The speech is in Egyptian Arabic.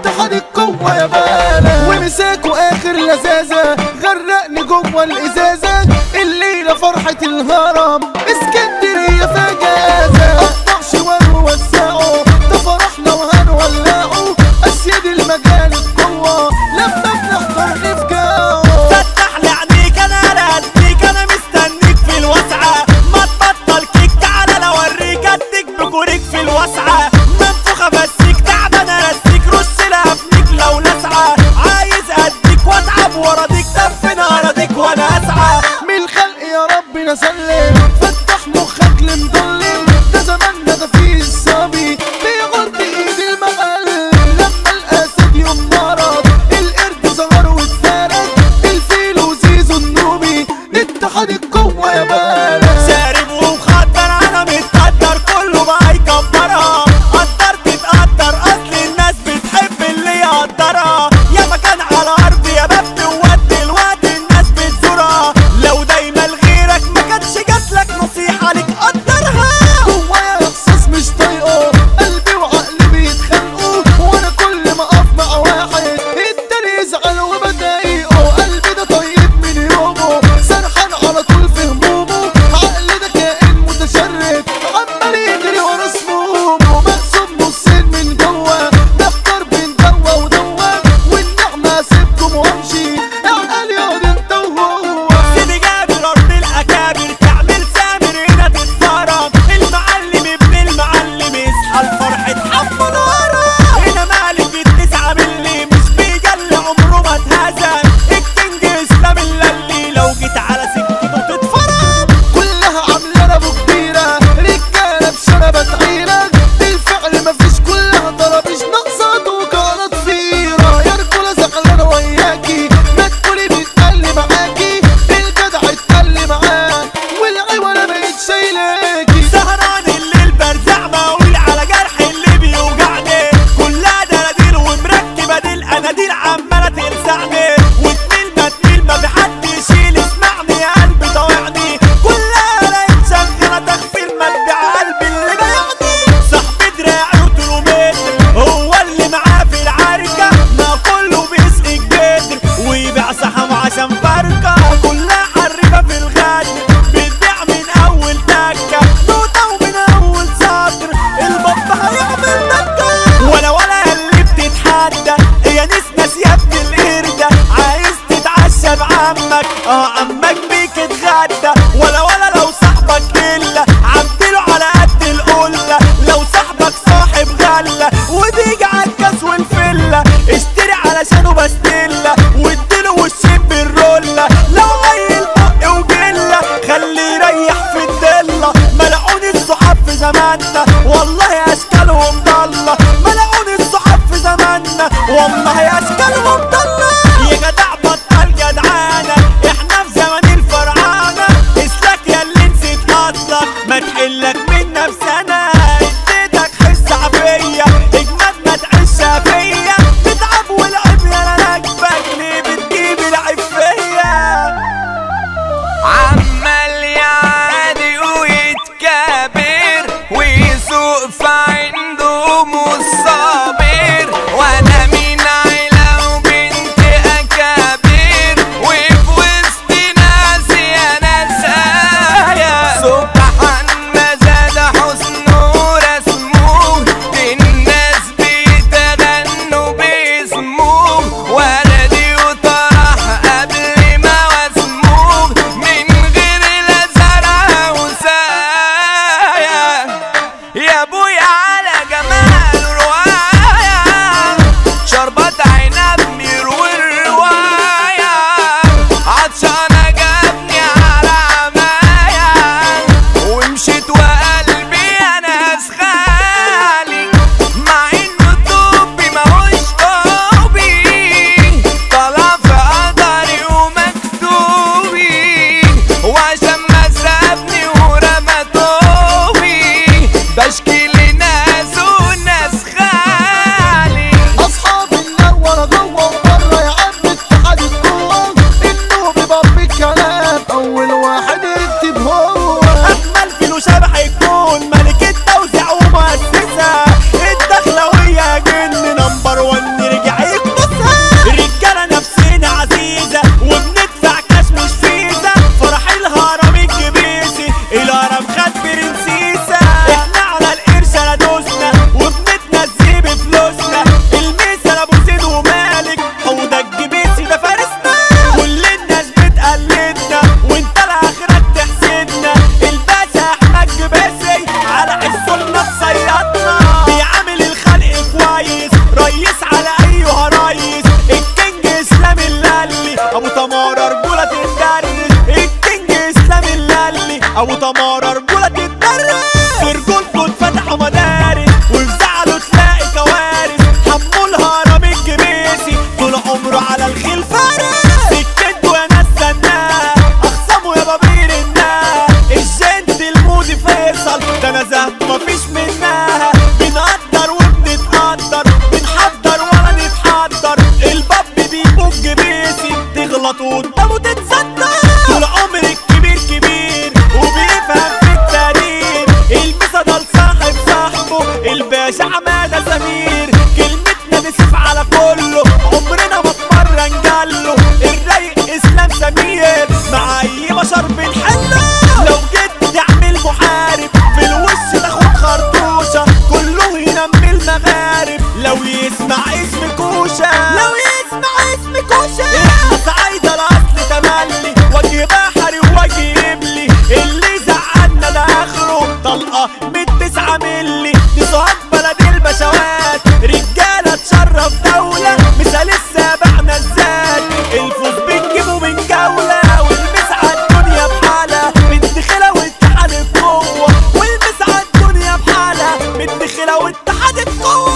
اتحاد القوة يا بالا ومساكوا اخر لذاذة غرقني جوه الازازة الليلة فرحة الهرم اسكندرية فجازة قطع شوال ووسعوا ده فرحنا وهنولعوا اسياد المجال القوة لما بنحضر نفجعوا فتح لي عينيك انا اديك انا مستنيك في الوسعه ما تبطل كيك تعالى لو اوريك اديك بكوريك في الوسعه منفوخه بسيك تعبان ارسيك رش لافنيك لو لسعه عايز اديك واتعب وراضيك دفن اراضيك وانا اسعى من الخلق يا رب نسلم فتح مخك لمضلم ده زماننا ده فيه الصبي بيغض ايد المغل لما الاسد يوم مرض القرد ظهر واتفرد الفيل وزيزو النوبي اتحاد القوة يا بلد شارب ومخدر انا متقدر كله بقى يكبرها قدر تتقدر اصل الناس بتحب اللي يقدرها يا مكان على ارض يا باب وقت الوقت الناس بتزورها لو دايما لغيرك ما كانش جاتلك نصيحه ليك قدرها جوايا احساس مش طايقه قلبي وعقلي بيتخانقوا وانا كل ما اقف مع واحد التاني يزعل وبضايقه قلبي ده طيب من يومه سرحان على طول في همومه عقلي ده كائن متشرد عمال يجري ورا سمومه مقسوم نصين من جوه محتار بين دوا ودوا والنعمه سيبكم وامشي اعقل يقعد انت وهو سيدي جابر ارض الاكابر تعمل سامر هنا تتفرج المعلم ابن المعلم اصحى الفرح تحمل ورا هنا مالك التسعة ملي مش بيجل عمره ما اتهزم الكينج اسلام اللي لو جيت على سكته تتفرج كلها عاملة ابو كبيرة رجالة بشنبة عيرة بالفعل مفيش كلها ضربش نقصات وكانت فيرة يا رجولة زعلانة وياكي ما تقولي بيتقلي معاكي الجدع اتقلي معاه والعيوة بقت شايلاكي سهران الليل برزع بقول على جرح اللي بيوجعني كلها دناديل ومركبة دي الاناديل عمالة تلسعني وتميل ما تميل ما في حد يشيل اسمعني يا قلبي طوعني كلها لقيت شغالة تخفير مدع قلبي اللي بايعني صاحبي دراعي وطوله متر هو اللي معاه في العركة ما كله بيسقي الجدر ويبيع صحم عشان فرقة كلها حرفة في الغدر بتبيع من اول تكة نوتة ومن اول سطر البط هيعمل دكة ولا ولا اللي بتتحدى يا ناس ناس يا ابن القردة عايز تتعشى بعمك اه عمك بيك اتغدى ولا ولا لو صاحبك إلا عبدله على قد القلة لو صاحبك صاحب غلة وبيجي على الكاس والفلة اشتري علشانه بستلة واديله وشين بالرولة لو عيل بق وجلة خليه يريح في الدلة ملعون الصحاب في زماننا والله اشكالهم ضالة ملعون الصحاب في زماننا والله اشكالهم ضالة يا جدع بطل جدعانة احنا في زمن الفرعانة اسلك يا اللي نسيت اصلك ما تحلك من نفسنا اديتك حس عافية اجمد ما تعيشها فيا تتعب والعب يا انا راكبك ليه بتجيب العيب فيا عمال يعادي ويتكابر ويزور تمارة رجولة تتدرس في رجولته اتفتحوا مدارس وفي زعله تلاقي كوارث حموا الهرم الجميسي طول عمره على الخيل فارس سكته يا ناس سناه اخصمه يا بابير الناه الجنت المودي فيصل ده نزهت مفيش منها بنقدر وبنتقدر بنحضر ولا نتحضر الباب بيبوج بيسي تغلط قدامه تتصدر طول عمر الكبير كبير وبيفهم في التاريخ المسا ده لصاحب صاحبه الباشا عمادة سمير كلمتنا نسف على كله عمرنا ما اتمرن جاله الرايق اسلام سمير مع اي بشر بنحله لو جيت تعمل محارب في الوش تاخد خرطوشة كله ينمي المغارب لو يسمع اسم كوشة لو يسمع اسم كوشة احنا صعايدة الاصل تملي وجه بحري ووجه قبلي اللي زعلنا ده اخره طلقة من تسعة ملي دي صهاج بلد البشوات رجالة تشرف دولة مثال السابع نزال الفوز بنجيبه من جولة والمس على الدنيا بحالة مدخلة واتحاد بقوة والمس على الدنيا بحالة مدخلة واتحاد بقوة